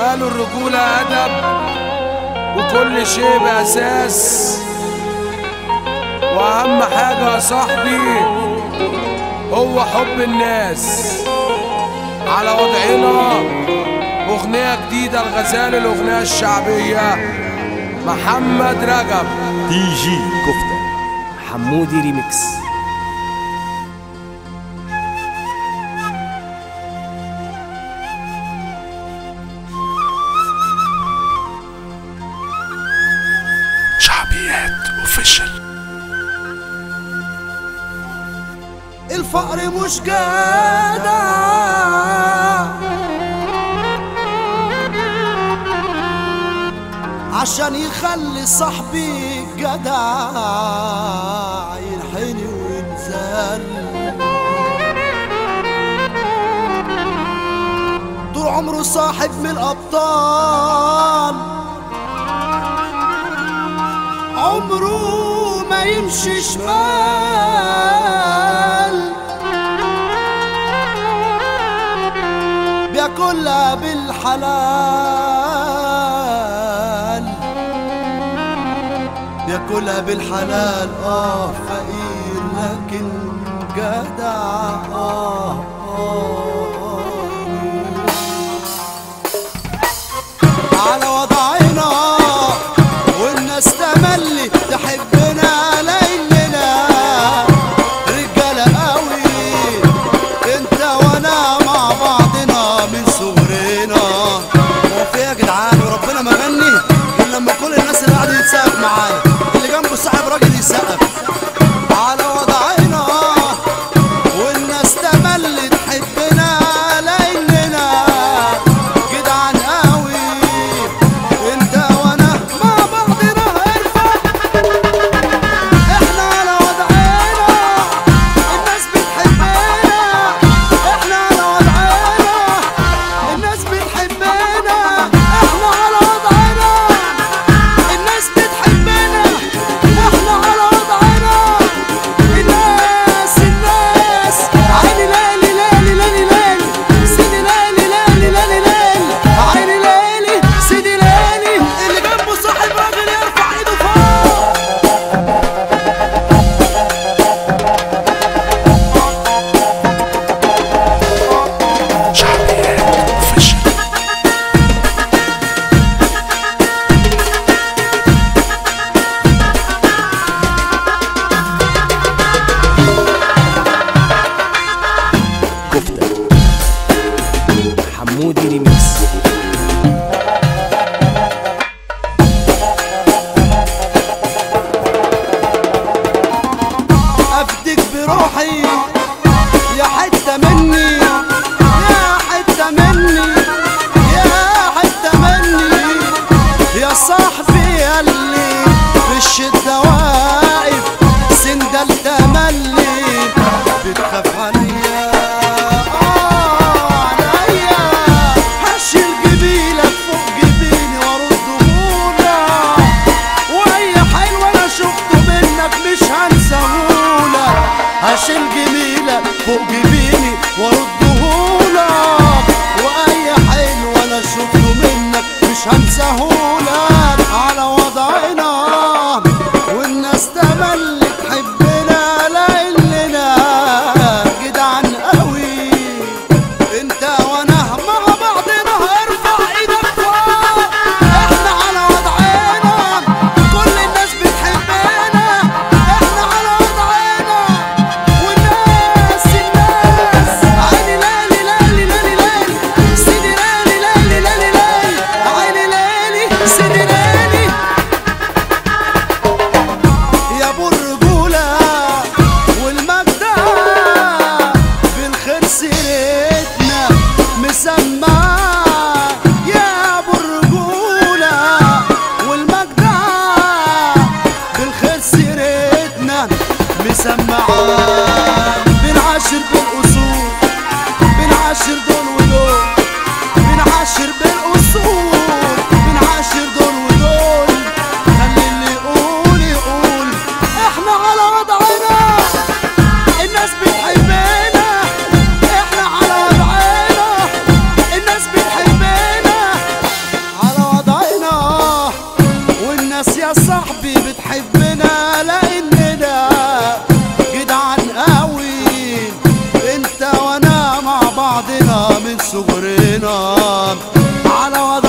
قالوا الرجولة أدب وكل شيء بأساس وأهم حاجة يا صاحبي هو حب الناس على وضعنا أغنية جديدة الغزال الأغنية الشعبية محمد رجب دي جي كفتة حمودي ريميكس شعبيات اوفيشال الفقر مش جدع عشان يخلي صاحبي جدع ينحني وينزل طول عمره صاحب من الأبطال عمره ما يمشي شمال بياكلها بالحلال بياكلها بالحلال اه فقير لكن جدع اه اه على وضعنا والناس تملي تحبنا ليلنا رجالة قوي انت وانا مع بعضنا من صغرنا هو في إيه يا جدعان وربنا ما غني الا لما كل الناس اللي قاعدة يتسقف معانا اللي جنبه صاحب راجل يسقف على وضعنا والناس تملي تحبنا ليلنا جدعان قوي انت وانا مع بعضنا ارفع احنا على وضعنا الناس بتحبنا احنا على وضعنا الناس بتحبنا احنا على وضعنا الناس بتحبنا احنا على وضعنا الناس الناس عيني ليلي ليلي ليلي ليلي سيدي ليلي ليلي ليلي ليلي عيني ليلي سيدي ليلي اللي جنبه صاحب راجل يرفع ايده فوق شعبيات اوفيشال كفتة حمودي ريميكس افدك بروحي يا حتة مني يا حتة مني يا حتة مني يا صاحبي ياللي في الشدة واقف سندل تملي بتخاف عليا آه عليا هشيل جبيلك فوق جبيني وارد دموعك واي حلوة انا شفته منك مش هنساهولك هشيل جميلك فوق جبيني واردهولك واي حلوة انا شفته منك مش هنساهولك على وضعنا والناس تملي تحبنا ليلنا جدعان قوي انت وانا مع بعضنا ارفع ايدك فوق احنا على وضعنا كل الناس بتحبنا احنا على وضعنا والناس الناس عيني ليلي ليلي ليلي ليلي سيدي ليلي ليلي ليلي ليلي عيني ليلي سيدي ليلي يا ابو الرجولة والمجدع بالخير سيرتنا مسمع يا ابو الرجولة والمجدع بالخير سيرتنا مسمع بنعاشر بالاصول بنعاشر دول ودول بنعاشر بالاصول بنعاشر دول ودول خلي اللي يقول يقول احنا على وضعنا الناس بتحبنا احنا على وضعنا الناس ناس يا صاحبي بتحبنا لاننا جدعان قوي انت وانا مع بعضنا من صغرنا على